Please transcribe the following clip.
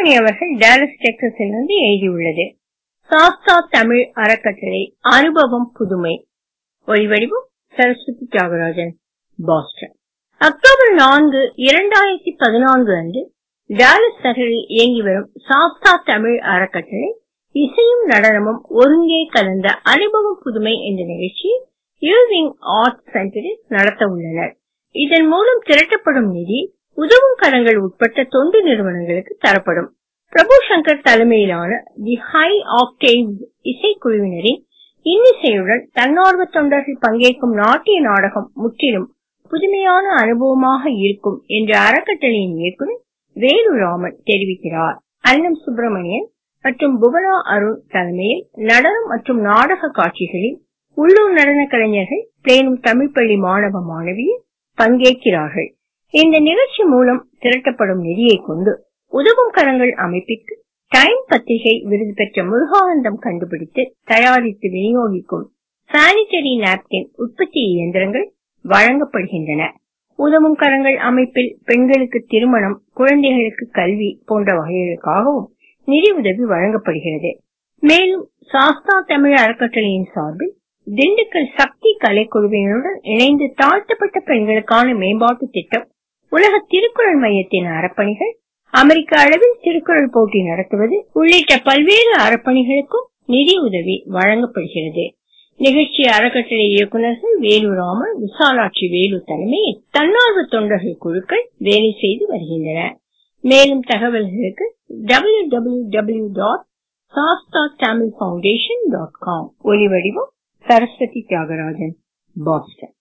சுப்பிரமணி அவர்கள் டாலஸ் டெக்சஸிலிருந்து எழுதியுள்ளது சாஸ்தா தமிழ் அறக்கட்டளை அனுபவம் புதுமை ஒளிவடிவம் சரஸ்வதி தியாகராஜன் பாஸ்டன் அக்டோபர் நான்கு இரண்டாயிரத்தி பதினான்கு அன்று டாலஸ் நகரில் இயங்கி வரும் சாஸ்தா தமிழ் அறக்கட்டளை இசையும் நடனமும் ஒருங்கே கலந்த அனுபவம் புதுமை என்ற நிகழ்ச்சியை யூவிங் ஆர்ட் சென்டரில் நடத்த உள்ளனர் இதன் மூலம் திரட்டப்படும் நிதி உதவும் கரங்கள் உட்பட்ட தொண்டு நிறுவனங்களுக்கு தரப்படும் பிரபு சங்கர் தலைமையிலான தி ஹை ஆக்டேவ் இசைக்குழுவினரின் இன்னிசையுடன் தன்னார்வ தொண்டர்கள் பங்கேற்கும் நாட்டிய நாடகம் முற்றிலும் புதுமையான அனுபவமாக இருக்கும் என்று அறக்கட்டளையின் இயக்குநர் வேலுராமன் தெரிவிக்கிறார் அன்னம் சுப்பிரமணியன் மற்றும் புவனா அருண் தலைமையில் நடனம் மற்றும் நாடக காட்சிகளில் உள்ளூர் நடன கலைஞர்கள் பிளேனும் தமிழ் பள்ளி மாணவ மாணவியர் பங்கேற்கிறார்கள் இந்த நிகழ்ச்சி மூலம் திரட்டப்படும் நிதியை கொண்டு உதவும் கரங்கள் அமைப்பிற்கு டைம் பத்திரிகை விருது பெற்ற முருகானந்தம் கண்டுபிடித்து தயாரித்து விநியோகிக்கும் சானிட்டரி நாப்கின் உற்பத்தி இயந்திரங்கள் வழங்கப்படுகின்றன உதவும் கரங்கள் அமைப்பில் பெண்களுக்கு திருமணம் குழந்தைகளுக்கு கல்வி போன்ற வகைகளுக்காகவும் நிதி உதவி வழங்கப்படுகிறது மேலும் சாஸ்தா தமிழ் அறக்கட்டளையின் சார்பில் திண்டுக்கல் சக்தி கலைக்குழுவினருடன் இணைந்து தாழ்த்தப்பட்ட பெண்களுக்கான மேம்பாட்டு திட்டம் உலக திருக்குறள் மையத்தின் அறப்பணிகள் அமெரிக்க அளவில் திருக்குறள் போட்டி நடத்துவது உள்ளிட்ட பல்வேறு அறப்பணிகளுக்கும் நிதி உதவி வழங்கப்படுகிறது நிகழ்ச்சி அறக்கட்டளை இயக்குநர்கள் வேலுராமன் விசாலாட்சி வேலு தலைமையில் தன்னார்வ தொண்டர்கள் குழுக்கள் வேலை செய்து வருகின்றன மேலும் தகவல்களுக்கு W W W dot Sastha Tamil foundation dot com ஒலிவடிவம் சரஸ்வதி தியாகராஜன் பாஸ்டன்